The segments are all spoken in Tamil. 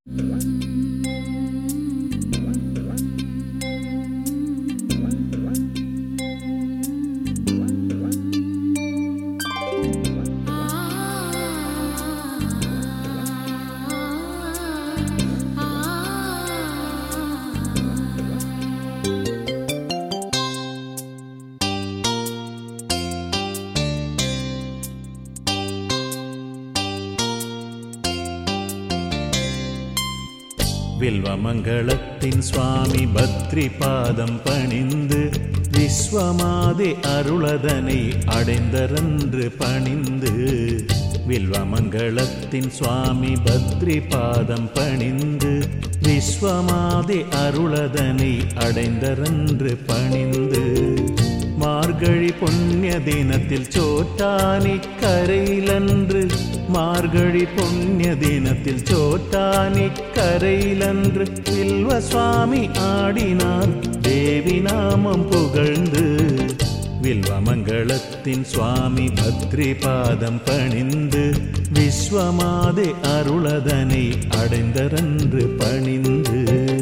வில்வமங்களத்தின் சுவாமி பத்ரி பாதம் பணிந்து விஸ்வமாதே அருளதனை அடைந்தரன்று பணிந்து வில்வமங்களத்தின் சுவாமி பத்ரி பாதம் பணிந்து விஸ்வமாதே அருளதனை அடைந்தரன்று பணிந்து மார்கழி புண்ணிய தினத்தில் சோட்டானி கரையிலன்று மார்கழி புண்ணிய தினத்தில் சோட்டானி கரையிலன்று வில்வ சுவாமி ஆடினார் தேவி நாமம் புகழ்ந்து வில்வமங்களத்தின் சுவாமி பத்ரி பாதம் பணிந்து விஸ்வமாதே அருளதனை அடைந்தரன்று பணிந்து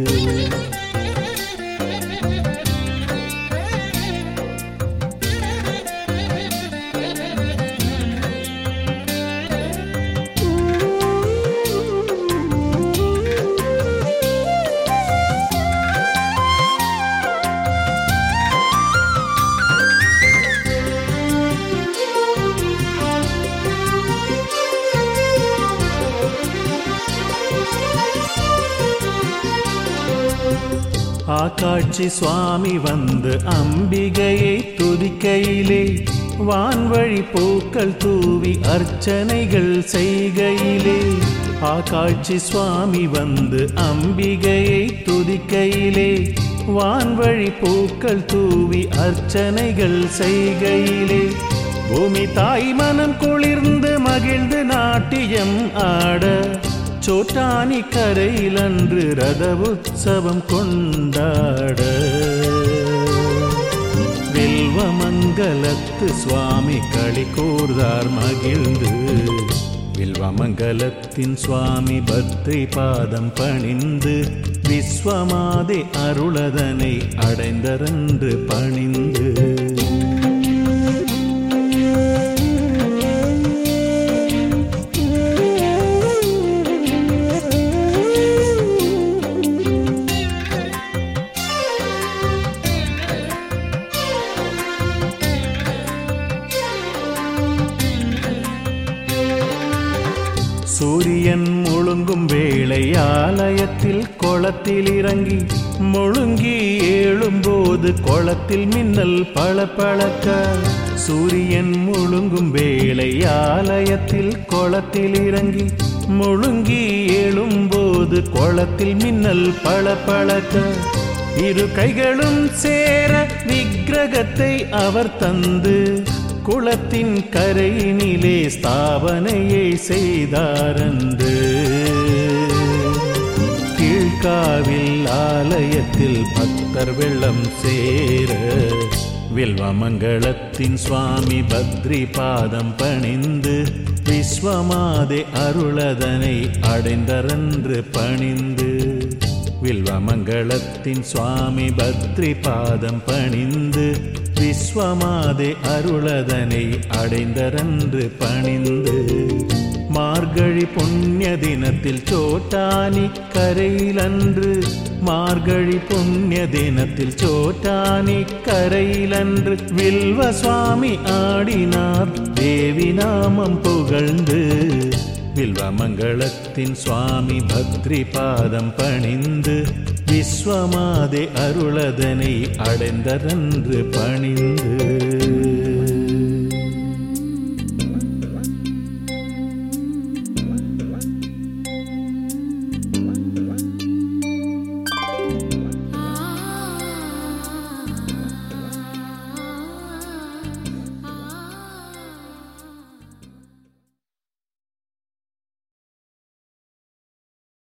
ஆகாட்சி சுவாமி வந்து அம்பிகையை துதிக்கையிலே வான்வழி பூக்கள் தூவி அர்ச்சனைகள் செய்கையிலே ஆகாட்சி சுவாமி வந்து அம்பிகையை துதிக்கையிலே வான்வழி பூக்கள் தூவி அர்ச்சனைகள் செய்கையிலே பூமி தாய் மனம் குளிர்ந்து மகிழ்ந்து நாட்டியம் ஆட சோட்டானி கரையிலன்று ரத உற்சவம் கொண்டாட வில்வமங்கலத்து சுவாமி களி கூர்ந்தார் மகிழ்ந்து வில்வமங்கலத்தின் சுவாமி பத்ரி பாதம் பணிந்து விஸ்வமாதே அருளதனை அடைந்தரன்று பணிந்து சூரியன் முழுங்கும் வேளை ஆலயத்தில் குளத்தில் இறங்கி முழுங்கி ஏழும்போது குளத்தில் மின்னல் பளபளக்க சூரியன் முழுங்கும் வேளை ஆலயத்தில் குளத்தில் இறங்கி முழுங்கி ஏழும்போது குளத்தில் மின்னல் பளபளக்க இரு கைகளும் சேர விக்கிரகத்தை அவர் தந்து குளத்தின் கரையினிலே ஸ்தாபனையை செய்தாரந்து கீழ்காவில் ஆலயத்தில் பக்தர் வெள்ளம் சேர வில்வமங்களத்தின் சுவாமி பத்ரி பாதம் பணிந்து விஸ்வமாதே அருளதனை அடைந்தரன்று பணிந்து வில்வமங்களத்தின் சுவாமி பத்ரி பாதம் பணிந்து விஸ்வமாதே அருளதனை அடைந்தரன்று பணிந்து மார்கழி புண்ணிய தினத்தில் சோட்டானி கரையிலன்று மார்கழி புண்ணிய தினத்தில் சோட்டானி கரையிலன்று வில்வ சுவாமி ஆடினார் தேவி நாமம் புகழ்ந்து வில்வமங்களத்தின் சுவாமி பத்ரி பாதம் பணிந்து விஸ்வமாதே அருளதனை அடைந்தரன்று பணிந்து